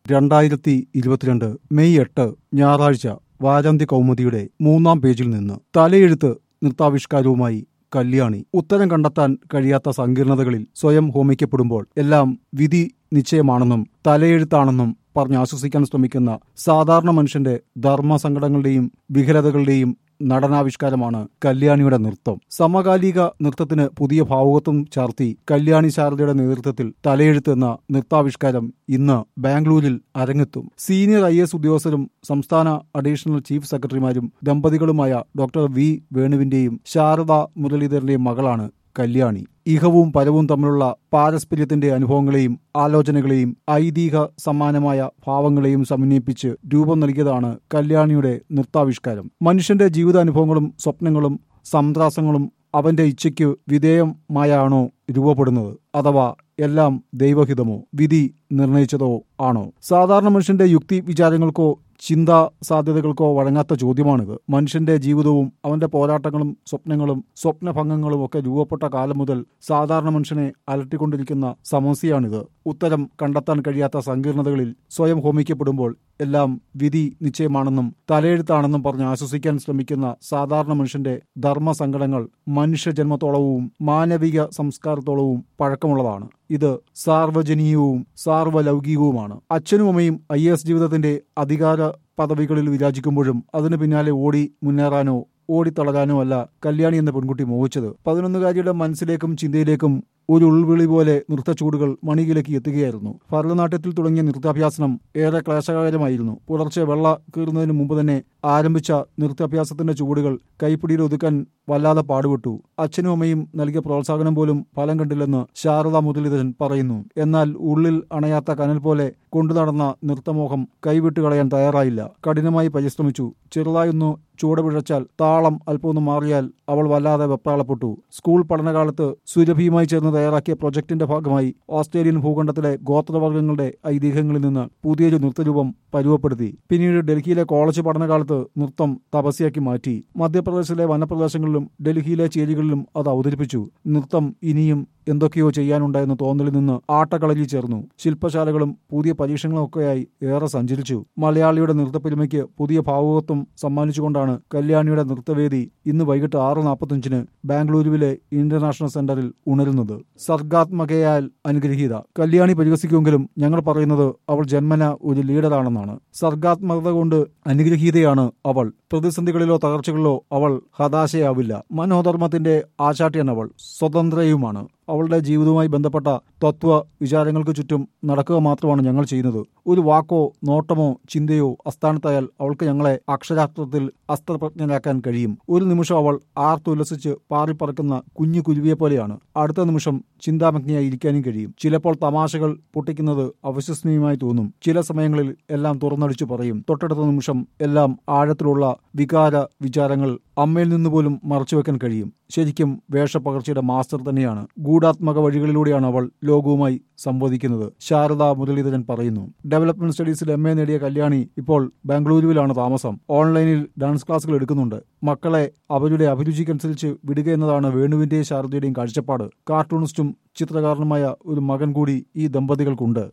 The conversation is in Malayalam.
രണ്ടായിരത്തി ഇരുപത്തിരണ്ട് മെയ് എട്ട് ഞായറാഴ്ച വാരാന്ത്യ കൗമുദിയുടെ മൂന്നാം പേജിൽ നിന്ന് തലയെഴുത്ത് നൃത്താവിഷ്കാരവുമായി കല്യാണി ഉത്തരം കണ്ടെത്താൻ കഴിയാത്ത സങ്കീർണതകളിൽ സ്വയം ഹോമിക്കപ്പെടുമ്പോൾ എല്ലാം വിധി നിശ്ചയമാണെന്നും തലയെഴുത്താണെന്നും പറഞ്ഞ് ആശ്വസിക്കാൻ ശ്രമിക്കുന്ന സാധാരണ മനുഷ്യന്റെ ധർമ്മസങ്കടങ്ങളുടെയും വിഹലതകളുടെയും നടനാവിഷ്കാരമാണ് കല്യാണിയുടെ നൃത്തം സമകാലിക നൃത്തത്തിന് പുതിയ ഭാവുകത്വം ചാർത്തി കല്യാണി ശാരദയുടെ നേതൃത്വത്തിൽ തലയെഴുത്ത് എന്ന നൃത്താവിഷ്കാരം ഇന്ന് ബാംഗ്ലൂരിൽ അരങ്ങെത്തും സീനിയർ ഐ എസ് ഉദ്യോഗസ്ഥരും സംസ്ഥാന അഡീഷണൽ ചീഫ് സെക്രട്ടറിമാരും ദമ്പതികളുമായ ഡോക്ടർ വി വേണുവിന്റെയും ശാരദ മുരളീധരന്റെയും മകളാണ് കല്യാണി ഇഹവും പരവും തമ്മിലുള്ള പാരസ്പര്യത്തിന്റെ അനുഭവങ്ങളെയും ആലോചനകളെയും ഐതിഹ്യ സമാനമായ ഭാവങ്ങളെയും സമന്വയിപ്പിച്ച് രൂപം നൽകിയതാണ് കല്യാണിയുടെ നൃത്താവിഷ്കാരം മനുഷ്യന്റെ ജീവിതാനുഭവങ്ങളും സ്വപ്നങ്ങളും സംത്രാസങ്ങളും അവന്റെ ഇച്ഛയ്ക്ക് വിധേയമായാണോ രൂപപ്പെടുന്നത് അഥവാ എല്ലാം ദൈവഹിതമോ വിധി നിർണയിച്ചതോ ആണോ സാധാരണ മനുഷ്യന്റെ യുക്തി വിചാരങ്ങൾക്കോ ചിന്താ സാധ്യതകൾക്കോ വഴങ്ങാത്ത ചോദ്യമാണിത് മനുഷ്യന്റെ ജീവിതവും അവന്റെ പോരാട്ടങ്ങളും സ്വപ്നങ്ങളും സ്വപ്നഭംഗങ്ങളും ഒക്കെ രൂപപ്പെട്ട കാലം മുതൽ സാധാരണ മനുഷ്യനെ അലട്ടിക്കൊണ്ടിരിക്കുന്ന സമസ്യയാണിത് ഉത്തരം കണ്ടെത്താൻ കഴിയാത്ത സങ്കീർണതകളിൽ സ്വയം ഹോമിക്കപ്പെടുമ്പോൾ എല്ലാം വിധി നിശ്ചയമാണെന്നും തലയെഴുത്താണെന്നും പറഞ്ഞ് ആശ്വസിക്കാൻ ശ്രമിക്കുന്ന സാധാരണ മനുഷ്യന്റെ ധർമ്മസങ്കടങ്ങൾ മനുഷ്യജന്മത്തോളവും മാനവിക സംസ്കാരത്തോളവും പഴക്കമുള്ളതാണ് ഇത് സാർവജനീയവും സാർവലൗകികവുമാണ് അച്ഛനും അമ്മയും ഐ എസ് ജീവിതത്തിന്റെ അധികാര പദവികളിൽ വിരാജിക്കുമ്പോഴും അതിനു പിന്നാലെ ഓടി മുന്നേറാനോ ഓടിത്തളരാനോ അല്ല കല്യാണി എന്ന പെൺകുട്ടി മോഹിച്ചത് പതിനൊന്നുകാരിയുടെ മനസ്സിലേക്കും ചിന്തയിലേക്കും ഒരു ഉൾവിളി പോലെ നൃത്തച്ചൂടുകൾ മണികിലേക്ക് എത്തുകയായിരുന്നു ഭരതനാട്യത്തിൽ തുടങ്ങിയ നൃത്താഭ്യാസനം ഏറെ ക്ലേശകരമായിരുന്നു പുലർച്ചെ വെള്ള കീറുന്നതിന് മുമ്പ് തന്നെ ആരംഭിച്ച നൃത്താഭ്യാസത്തിന്റെ ചുവടുകൾ കൈപ്പിടിയിൽ ഒതുക്കാൻ വല്ലാതെ പാടുപെട്ടു അച്ഛനും അമ്മയും നൽകിയ പ്രോത്സാഹനം പോലും ഫലം കണ്ടില്ലെന്ന് ശാരദ മുരളീധരൻ പറയുന്നു എന്നാൽ ഉള്ളിൽ അണയാത്ത കനൽ പോലെ കൊണ്ടുനടന്ന നൃത്തമോഹം കൈവിട്ട് കളയാൻ തയ്യാറായില്ല കഠിനമായി പരിശ്രമിച്ചു ചെറുതായൊന്നു ചുവടുപിഴച്ചാൽ താളം അല്പമൊന്ന് മാറിയാൽ അവൾ വല്ലാതെ വെപ്രാളപ്പെട്ടു സ്കൂൾ പഠനകാലത്ത് സുരഭിയുമായി ചേർന്ന് തയ്യാറാക്കിയ പ്രൊജക്ടിന്റെ ഭാഗമായി ഓസ്ട്രേലിയൻ ഭൂഖണ്ഡത്തിലെ ഗോത്രവർഗ്ഗങ്ങളുടെ ഐതിഹ്യങ്ങളിൽ നിന്ന് പുതിയൊരു നൃത്തരൂപം പരുവപ്പെടുത്തി പിന്നീട് ഡൽഹിയിലെ കോളേജ് പഠനകാലത്ത് നൃത്തം തപസ്യയാക്കി മാറ്റി മധ്യപ്രദേശിലെ വനപ്രദേശങ്ങളിലും ഡൽഹിയിലെ ചേരികളിലും അത് അവതരിപ്പിച്ചു നൃത്തം ഇനിയും എന്തൊക്കെയോ ചെയ്യാനുണ്ടായെന്ന തോന്നലിൽ നിന്ന് ആട്ടക്കളരിൽ ചേർന്നു ശില്പശാലകളും പുതിയ പരീക്ഷണങ്ങളും ഒക്കെയായി ഏറെ സഞ്ചരിച്ചു മലയാളിയുടെ നൃത്തപ്പെരുമയ്ക്ക് പുതിയ ഭാവുകത്വം സമ്മാനിച്ചുകൊണ്ടാണ് കല്യാണിയുടെ നൃത്തവേദി ഇന്ന് വൈകിട്ട് ആറ് നാൽപ്പത്തഞ്ചിന് ബാംഗ്ലൂരുവിലെ ഇന്റർനാഷണൽ സെന്ററിൽ ഉണരുന്നത് സർഗാത്മകയാൽ അനുഗ്രഹീത കല്യാണി പരിഹസിക്കുമെങ്കിലും ഞങ്ങൾ പറയുന്നത് അവൾ ജന്മന ഒരു ലീഡറാണെന്നാണ് സർഗാത്മകത കൊണ്ട് അനുഗ്രഹീതയാണ് അവൾ പ്രതിസന്ധികളിലോ തകർച്ചകളിലോ അവൾ ഹതാശയാവില്ല മനോധർമ്മത്തിന്റെ ആചാട്യൻ അവൾ സ്വതന്ത്രയുമാണ് അവളുടെ ജീവിതവുമായി ബന്ധപ്പെട്ട തത്വ വിചാരങ്ങൾക്ക് ചുറ്റും നടക്കുക മാത്രമാണ് ഞങ്ങൾ ചെയ്യുന്നത് ഒരു വാക്കോ നോട്ടമോ ചിന്തയോ അസ്ഥാനത്തായാൽ അവൾക്ക് ഞങ്ങളെ അക്ഷരാർത്ഥത്തിൽ അസ്ത്രപ്രജ്ഞരാക്കാൻ കഴിയും ഒരു നിമിഷം അവൾ ആർത്തുല്ലസിച്ച് പാറിപ്പറക്കുന്ന കുഞ്ഞു കുരുവിയെ പോലെയാണ് അടുത്ത നിമിഷം ചിന്താമഗ്നിയായി ഇരിക്കാനും കഴിയും ചിലപ്പോൾ തമാശകൾ പൊട്ടിക്കുന്നത് അവിശ്വസനീയമായി തോന്നും ചില സമയങ്ങളിൽ എല്ലാം തുറന്നടിച്ചു പറയും തൊട്ടടുത്ത നിമിഷം എല്ലാം ആഴത്തിലുള്ള വികാര വിചാരങ്ങൾ അമ്മയിൽ നിന്ന് പോലും മറച്ചുവെക്കാൻ കഴിയും ശരിക്കും വേഷപ്പകർച്ചയുടെ മാസ്റ്റർ തന്നെയാണ് ഗൂഢാത്മക വഴികളിലൂടെയാണ് അവൾ ലോകവുമായി സംവദിക്കുന്നത് ശാരദ മുരളീധരൻ പറയുന്നു ഡെവലപ്മെന്റ് സ്റ്റഡീസിൽ എം എ നേടിയ കല്യാണി ഇപ്പോൾ ബാംഗ്ലൂരുവിലാണ് താമസം ഓൺലൈനിൽ ഡാൻസ് ക്ലാസുകൾ എടുക്കുന്നുണ്ട് മക്കളെ അവരുടെ അഭിരുചിക്കനുസരിച്ച് വിടുക എന്നതാണ് വേണുവിന്റെയും ശാരദയുടെയും കാഴ്ചപ്പാട് കാർട്ടൂണിസ്റ്റും ചിത്രകാരനുമായ ഒരു മകൻ കൂടി ഈ ദമ്പതികൾക്കുണ്ട്